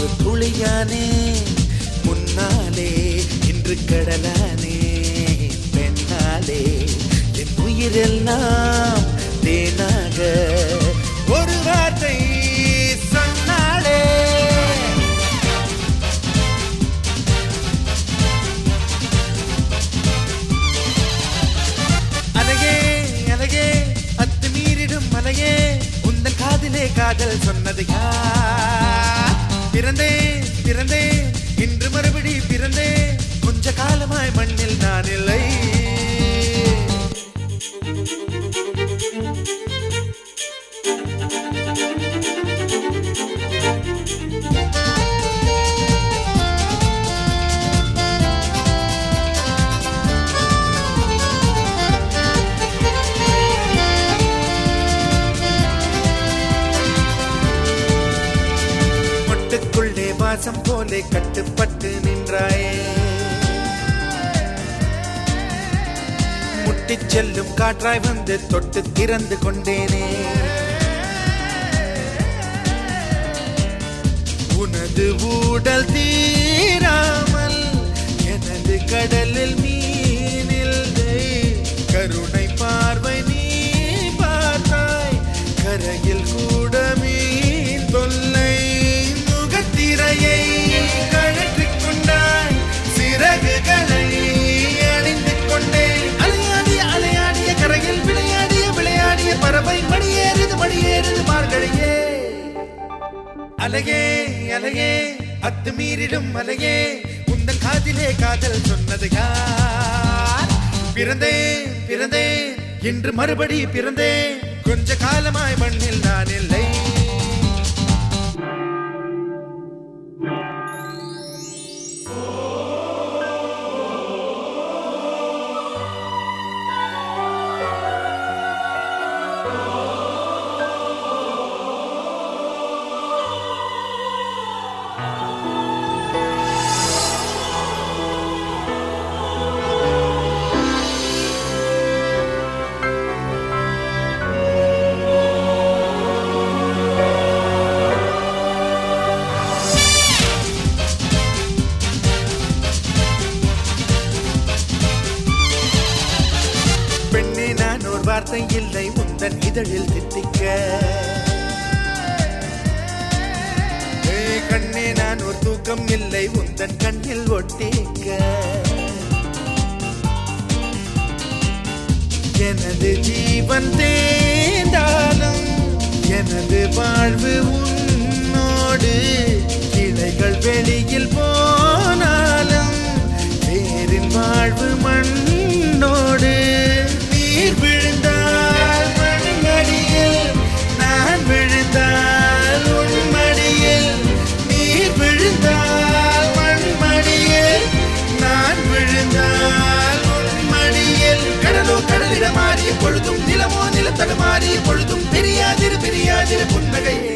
ஒரு துளியானே முன்னாலே இன்று கடலானே பெண்ணாலே என் உயிரெல்லாம் தேனாக ஒரு வார்த்தை சொன்னாலே அழகே அழகே அத்து மீறிடும் மலையே உந்தன் காதிலே காதல் சொன்னது யார் பிறந்தேன் பிறந்தேன் இன்று மறுபடி பிறந்தேன் கொஞ்ச காலமாய் மண்ணில் நான் இல்லை மொட்டுக்குள்ளே வாசம் போலே கட்டுப்பட்டு நின்றாயே முட்டிச் செல்லும் காற்றாய் வந்து தொட்டு திறந்து கொண்டேனே உனது ஊடல் தீராமல் எனது கடலில் மீனில்லை கருணை பார்வை நீ பார்த்தாய் கரையில் கூட மீன் தொல்லை முகத்திரையை கழற்றிக் கொண்டாய் சிறகுகளை அணிந்து கொண்டேன் அலையாடிய அலையாடிய கரையில் விளையாடிய விளையாடிய பறவை மணியேறுது மணியேறுது மார்கழியே அலையே அலையே அத்து மீறிடும் அலையே உந்தன் காதிலே காதல் சொன்னது யார் பிறந்தேன் பிறந்தேன் இன்று மறுபடி பிறந்தேன் கொஞ்ச காலமாய் மண்ணில் நான் இல்லை பெண்ணே நான் ஒரு வார்த்தை இல்லை முந்தன் இதழில் தித்திக்க ஏய், கண்ணே நான் ஒரு தூக்கம் இல்லை உந்தன் கண்ணில் ஒட்டிக்க எனது ஜீவன் தேர்ந்தாலும் எனது வாழ்வு உன்னோடு கிளைகள் வெளியில் போனாலும் வேரின் வாழ்வு மண்ணோடு நீர் விழுந்தால் மண்மடியில் நான் விழுந்தால் உன்மடியில் நீர் விழுந்தால் மண்மடியில் நான் விழுந்தால் உன்மடியில் கடலோ கடலிட மாறிய பொழுதும் நிலமோ நிலத்தட மாறிய பொழுதும் பிரியாதிரு பிரியாதிரு புன்னகையே